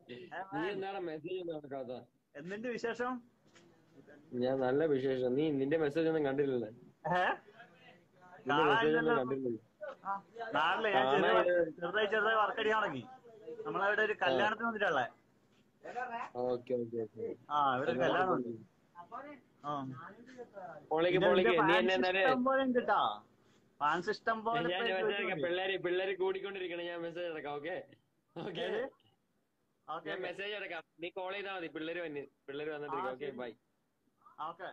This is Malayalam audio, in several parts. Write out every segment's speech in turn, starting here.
നീ എന്താണ് മെസ്സേജ് ഒന്നും നടക്കാത്ത എന്തുണ്ട് വിശേഷം ഞാൻ നല്ല വിശേഷം നീ നിന്റെ മെസ്സേജ് ഒന്നും കണ്ടില്ലല്ലേ ഏ? നിന്റെ മെസ്സേജ് ഒന്നും കാണാനില്ലല്ലോ. കണ്ടില്ലല്ലോ ആ, നാട്ടില് ഞാൻ കാണാൻ ചെറുതായി ഇത്- ചെറുതായി ചെറുതായി വർക്ക് അടിക്കാൻ തുടങ്ങി നമ്മളവിടെ ഒരു കല്യാണത്തിന് വന്നിട്ടുള്ളേ ഓക്കെ ഓക്കെ ഓക്കെ ആ ഇവിടെ ഒരു കല്യാണം ഉണ്ട് ആ. പൊളിക്ക് പിന്നെ പൊളിക്ക് നിന്റെ നീ fans എന്നെ എന്നാല് ഇഷ്ടം പോലെ ഉണ്ട് ട്ടാ. fans ഇഷ്ടം പോലെ ഞാൻ ഇപ്പൊ മെസ്സേജ് ചോദിക്കുന്നുണ്ട്. പിള്ളേര് പിള്ളേര് കൂടിക്കൊണ്ടിരിക്കണം ഞാൻ മെസ്സേജ് അടക്കാം ഓക്കെ ഓക്കെ ഏത്? ഓക്കേ, ഞാൻ ഓക്കേ. മെസ്സേജ് അടക്കാം നീ കോൾ ചെയ്താൽ മതി പിള്ളേര് വന്ന് പിള്ളേര് വന്നിട്ടിരിക്കും ആ, ഓക്കെ ശരി. Bye okay.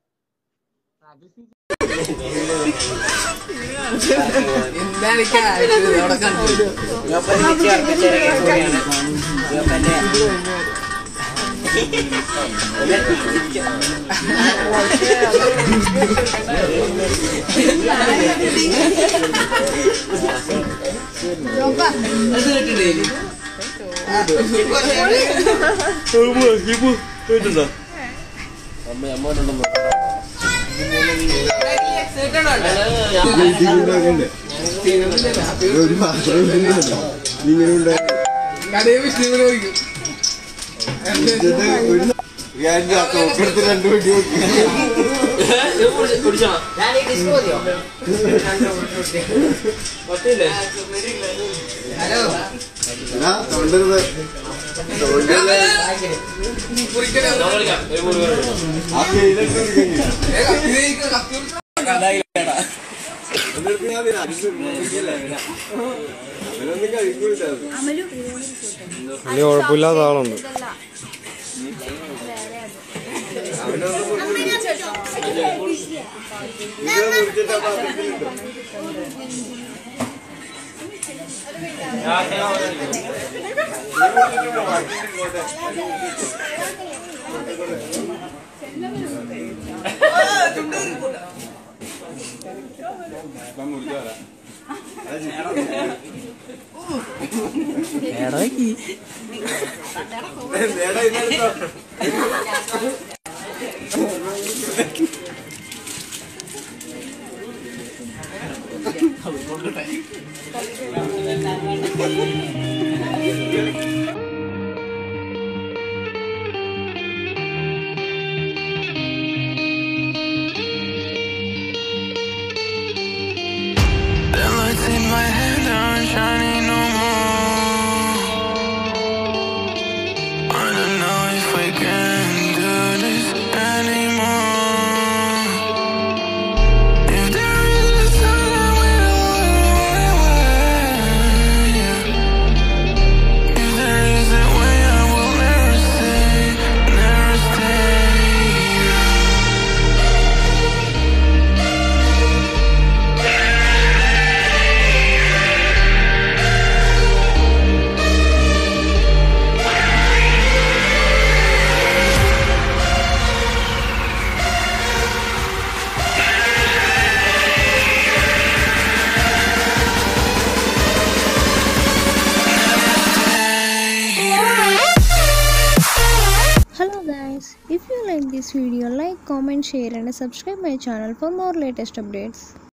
ഒരു മാസം ഇങ്ങനെ ഉണ്ടായി ഒരു ഞാൻ തോക്കെടുത്ത് രണ്ട് വെടി എടാ തൊണ്ടരുത് തൊണ്ടരുത് ആ കയ്യിലിട്ട് അവനൊന്നും കഴിക്കൂല വലിയ കുഴപ്പമില്ലാത്ത ആളുണ്ട് ഇത് മുറിച്ചിട്ട് ആ പാത്രത്തിലിട്ടു. ഇപ്പം മുറിച്ച് വരാം. നേടാ ഇന്നെടുത്തോ. The lights in my head aren't shining no more. I don't know if we can do this anymore. If there is a sun, I will away. If there is a way, I will never stay, never stay. Hello guys, if you like this video, like, comment, share and subscribe my channel for more latest updates.